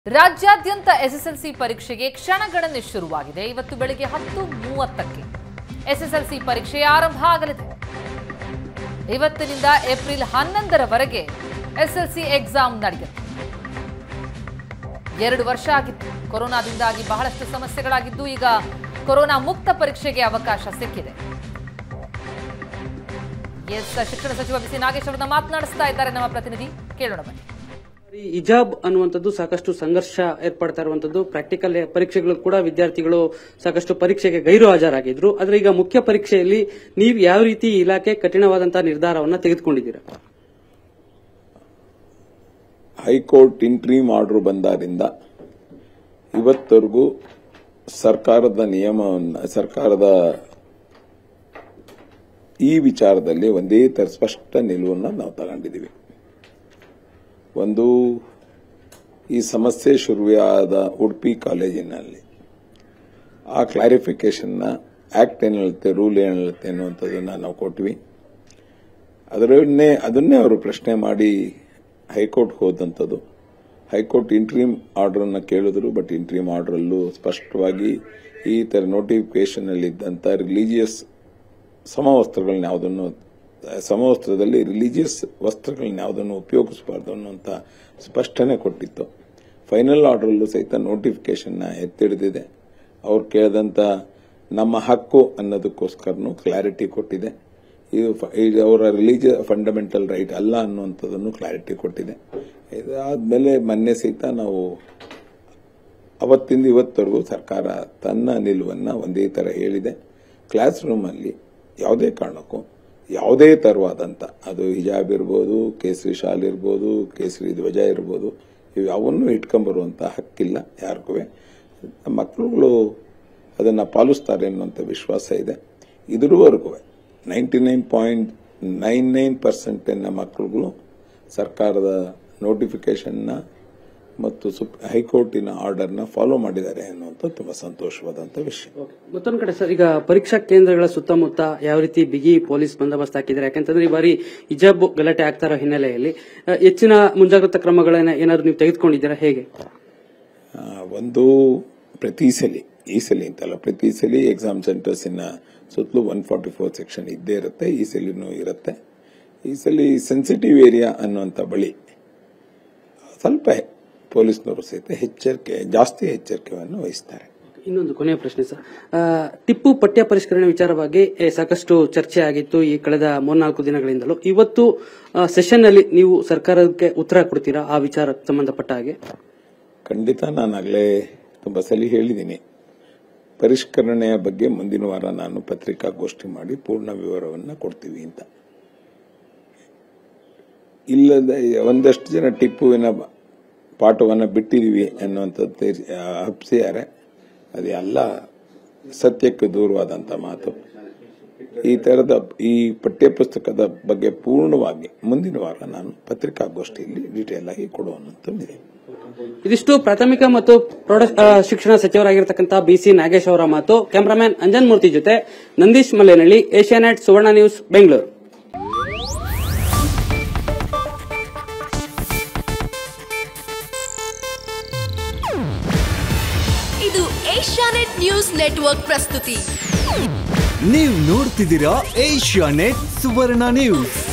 ರಾಜ್ಯಾದ್ಯಂತ ಎಸ್ಎಸ್ಎಲ್ಸಿ ಪರೀಕ್ಷೆಗೆ ಕ್ಷಣಗಣನೆ ಶುರುವಾಗಿದೆ ಇವತ್ತು ಬೆಳಿಗ್ಗೆ ಹತ್ತು ಮೂವತ್ತಕ್ಕೆ ಎಸ್ಎಸ್ಎಲ್ಸಿ ಪರೀಕ್ಷೆ ಆರಂಭ ಆಗಲಿದೆ ಇವತ್ತಿನಿಂದ ಏಪ್ರಿಲ್ ಹನ್ನೊಂದರವರೆಗೆ ಎಸ್ಎಲ್ಸಿ ಎಕ್ಸಾಮ್ ನಡೆಯುತ್ತೆ ಎರಡು ವರ್ಷ ಆಗಿತ್ತು ಕೊರೋನಾದಿಂದಾಗಿ ಬಹಳಷ್ಟು ಸಮಸ್ಯೆಗಳಾಗಿದ್ದು ಈಗ ಕೊರೋನಾ ಮುಕ್ತ ಪರೀಕ್ಷೆಗೆ ಅವಕಾಶ ಸಿಕ್ಕಿದೆ ಎಸ್ ಶಿಕ್ಷಣ ಸಚಿವ ಬಿಸಿ ನಾಗೇಶ್ ಅವರನ್ನ ಮಾತನಾಡಿಸ್ತಾ ಇದ್ದಾರೆ ನಮ್ಮ ಪ್ರತಿನಿಧಿ ಕೇಳೋಣ ಬನ್ನಿ ಈ ಹಿಜಾಬ್ ಅನ್ನುವಂಥದ್ದು ಸಾಕಷ್ಟು ಸಂಘರ್ಷ ಏರ್ಪಡ್ತಾ ಇರುವಂತದ್ದು ಪ್ರಾಕ್ಟಿಕಲ್ ಪರೀಕ್ಷೆಗಳು ಕೂಡ ವಿದ್ಯಾರ್ಥಿಗಳು ಸಾಕಷ್ಟು ಪರೀಕ್ಷೆಗೆ ಗೈರು ಹಾಜರಾಗಿದ್ರು ಆದ್ರೆ ಈಗ ಮುಖ್ಯ ಪರೀಕ್ಷೆಯಲ್ಲಿ ನೀವು ಯಾವ ರೀತಿ ಈ ಇಲಾಖೆ ಕಠಿಣವಾದಂತಹ ನಿರ್ಧಾರವನ್ನ ತೆಗೆದುಕೊಂಡಿದ್ದೀರಾ ಹೈಕೋರ್ಟ್ ಇಂಟ್ರೀಮ್ ಆರ್ಡರ್ ಬಂದಾರಿಂದ ಇವತ್ತವರೆಗೂ ಸರ್ಕಾರದ ನಿಯಮವನ್ನು ಸರ್ಕಾರದ ಈ ವಿಚಾರದಲ್ಲಿ ಒಂದೇ ತರ ಸ್ಪಷ್ಟ ನಿಲುವನ್ನು ನಾವು ತಗೊಂಡಿದ್ದೀವಿ ಒಂದು ಈ ಸಮಸ್ಯೆ ಶುರುವಾದ ಉಡುಪಿ ಕಾಲೇಜಿನಲ್ಲಿ ಆ ಕ್ಲಾರಿಫಿಕೇಶನ್ನ ಆಕ್ಟ್ ಏನು ಹೇಳುತ್ತೆ ರೂಲ್ ಏನು ಹೇಳುತ್ತೆ ಅನ್ನುವಂಥದ್ದನ್ನು ನಾವು ಕೊಟ್ವಿ ಅದರನ್ನೇ ಅದನ್ನೇ ಅವರು ಪ್ರಶ್ನೆ ಮಾಡಿ ಹೈಕೋರ್ಟ್ ಹೋದಂಥದ್ದು ಹೈಕೋರ್ಟ್ ಇಂಟ್ರೀಮ್ ಆರ್ಡರನ್ನು ಕೇಳಿದ್ರು ಬಟ್ ಇಂಟ್ರೀಮ್ ಆರ್ಡರಲ್ಲೂ ಸ್ಪಷ್ಟವಾಗಿ ಈ ಥರ ನೋಟಿಫಿಕೇಶನ್ ಅಲ್ಲಿ ಇದ್ದಂಥ ರಿಲಿಜಿಯಸ್ ಸಮವಸ್ತ್ರಗಳನ್ನ ಯಾವುದನ್ನು ಸಮವಸ್ತ್ರದಲ್ಲಿ ರಿಲಿಜಿಯಸ್ ವಸ್ತ್ರಗಳನ್ನ ಯಾವುದನ್ನು ಉಪಯೋಗಿಸಬಾರ್ದು ಅನ್ನುವಂಥ ಸ್ಪಷ್ಟನೆ ಕೊಟ್ಟಿತ್ತು ಫೈನಲ್ ಆರ್ಡರಲ್ಲೂ ಸಹಿತ ನೋಟಿಫಿಕೇಶನ್ನ ಎತ್ತಿಡಿದಿದೆ ಅವ್ರು ಕೇಳಿದಂಥ ನಮ್ಮ ಹಕ್ಕು ಅನ್ನೋದಕ್ಕೋಸ್ಕರನೂ ಕ್ಲಾರಿಟಿ ಕೊಟ್ಟಿದೆ ಇದು ಫ- ಇದು ಅವರ ರಿಲಿಜಿಯ ಫಂಡಮೆಂಟಲ್ ರೈಟ್ ಅಲ್ಲ ಅನ್ನುವಂಥದ್ದನ್ನು ಕ್ಲಾರಿಟಿ ಕೊಟ್ಟಿದೆ ಇದಾದ್ಮೇಲೆ ಮೊನ್ನೆ ಸಹಿತ ನಾವು ಅವತ್ತಿಂದ ಇವತ್ತವರೆಗೂ ಸರ್ಕಾರ ತನ್ನ ನಿಲುವನ್ನ ಒಂದೇ ತರ ಹೇಳಿದೆ ಕ್ಲಾಸ್ ರೂಮಲ್ಲಿ ಯಾವುದೇ ಕಾರಣಕ್ಕೂ ಯಾವುದೇ ತರವಾದಂಥ ಅದು ಹಿಜಾಬ್ ಇರ್ಬೋದು ಕೇಸರಿ ಶಾಲ್ ಇರ್ಬೋದು ಕೇಸರಿ ಧ್ವಜ ಇರ್ಬೋದು ಇವು ಯಾವನ್ನೂ ಇಟ್ಕೊಂಬರುವಂಥ ಹಕ್ಕಿಲ್ಲ ಯಾರಿಗೂ ಮಕ್ಕಳುಗಳು ಅದನ್ನು ಪಾಲಿಸ್ತಾರೆ ಅನ್ನುವಂಥ ವಿಶ್ವಾಸ ಇದೆ ಇದುವರೆಗೂ ninety nine point nine nine ಪರ್ಸೆಂಟಿನ ಮಕ್ಕಳುಗಳು ಸರ್ಕಾರದ ನೋಟಿಫಿಕೇಶನ್ನ ಮತ್ತು ಸುಪ್ ಹೈಕೋರ್ಟಿನ ಆರ್ಡರ್ನ ಫಾಲೋ ಮಾಡಿದ್ದಾರೆ ಅನ್ನುವಂಥ ತುಂಬ ಸಂತೋಷವಾದಂಥ ವಿಷಯ ಮತ್ತೊಂದು ಕಡೆ ಸರ್ ಈಗ ಪರೀಕ್ಷಾ ಕೇಂದ್ರಗಳ ಸುತ್ತಮುತ್ತ ಯಾವ ರೀತಿ ಬಿಗಿ ಪೊಲೀಸ್ ಬಂದೋಬಸ್ತ್ ಹಾಕಿದ್ದಾರೆ ಯಾಕಂತಂದ್ರೆ ಈ ಬಾರಿ ಹಿಜಾಬ್ ಗಲಾಟೆ ಆಗ್ತಾ ಇರೋ ಹಿನ್ನೆಲೆಯಲ್ಲಿ ಅ, ಹೆಚ್ಚಿನ ಮುಂಜಾಗ್ರತಾ ಕ್ರಮಗಳನ್ನ ಏನಾದ್ರು ನೀವು ತೆಗೆದುಕೊಂಡಿದ್ದೀರಾ ಹೇಗೆ ಆ, ಒಂದು ಪ್ರತಿ ಸಲಿ ಈ ಸಲಿ ಅಂತಲ್ಲ ಪ್ರತಿ ಸಲಿ ಎಕ್ಸಾಮ್ ಸೆಂಟರ್ಸಿನ ಸುತ್ತಲೂ ಒನ್ ಫಾರ್ಟಿ ಫೋರ್ ಸೆಕ್ಷನ್ ಇದ್ದೇ ಇರುತ್ತೆ ಈ ಸಲಿನೂ ಇರುತ್ತೆ ಈ ಸಲಿ ಸೆನ್ಸಿಟಿವ್ ಏರಿಯಾ ಅನ್ನುವಂಥ ಬಳಿ ಸ್ವಲ್ಪ ಪೊಲೀಸ್ನವರು ಸಹಿತ ಎಚ್ಚರಿಕೆ ಜಾಸ್ತಿ ಎಚ್ಚರಿಕೆಯನ್ನು ವಹಿಸ್ತಾರೆ ಇನ್ನೊಂದು ಕೊನೆಯ ಪ್ರಶ್ನೆ ಸರ್ ಆ, ಟಿಪ್ಪು ಪಠ್ಯ ಪರಿಷ್ಕರಣೆ ವಿಚಾರವಾಗಿ ಏ, ಸಾಕಷ್ಟು ಚರ್ಚೆ ಆಗಿತ್ತು ಈ ಕಳೆದ ಮೂರ್ನಾಲ್ಕು ದಿನಗಳಿಂದಲೂ ಇವತ್ತು ಸೆಷನ್ ನಲ್ಲಿ ನೀವು ಸರ್ಕಾರಕ್ಕೆ ಉತ್ತರ ಕೊಡ್ತೀರಾ ಆ ವಿಚಾರಕ್ಕೆ ಸಂಬಂಧಪಟ್ಟ ಹಾಗೆ ಖಂಡಿತ ನಾನು ಆಗಲೇ ತುಂಬ ಸಲ ಹೇಳಿದ್ದೀನಿ ಪರಿಷ್ಕರಣೆಯ ಬಗ್ಗೆ ಮುಂದಿನ ವಾರ ನಾನು ಪತ್ರಿಕಾಗೋಷ್ಠಿ ಮಾಡಿ ಪೂರ್ಣ ವಿವರವನ್ನು ಕೊಡ್ತೀವಿ ಅಂತ ಇಲ್ಲದ ಒಂದಷ್ಟು ಜನ ಟಿಪ್ಪುವಿನ ಪಾಠವನ್ನು ಬಿಟ್ಟಿದೀವಿ ಅನ್ನುವಂಥದ್ದು ಹಬ್ಸಿದ್ದಾರೆ ಅದೆಲ್ಲ ಸತ್ಯಕ್ಕೆ ದೂರವಾದಂಥ ಮಾತು ಈ ತರದ ಈ ಪಠ್ಯಪುಸ್ತಕದ ಬಗ್ಗೆ ಪೂರ್ಣವಾಗಿ ಮುಂದಿನ ವಾರ ನಾನು ಪತ್ರಿಕಾಗೋಷ್ಠಿಯಲ್ಲಿ ಡೀಟೇಲ್ ಆಗಿ ಕೊಡುವಂಥದ್ದಿದೆ ಇದಿಷ್ಟು ಪ್ರಾಥಮಿಕ ಮತ್ತು ಪ್ರೌಢ ಆ, ಶಿಕ್ಷಣ ಸಚಿವರಾಗಿರ್ತಕ್ಕಂಥ ಬಿಸಿ ನಾಗೇಶ್ ಅವರ ಮಾತು ಕ್ಯಾಮರಾಮ್ಯಾನ್ ಅಂಜನ್ ಮೂರ್ತಿ ಜೊತೆ ನಂದೀಶ್ ಮಲ್ಲೇನಹಳ್ಳಿ ಏಷ್ಯಾನೆಟ್ ಸುವರ್ಣ ನ್ಯೂಸ್ ಬೆಂಗಳೂರು ಇದು ಏಷ್ಯಾನೆಟ್ ನ್ಯೂಸ್ ನೆಟ್ವರ್ಕ್ ಪ್ರಸ್ತುತಿ ನೀವು ನೋಡ್ತಿದ್ದೀರಾ ಏಷ್ಯಾ ನೆಟ್ ಸುವರ್ಣ ನ್ಯೂಸ್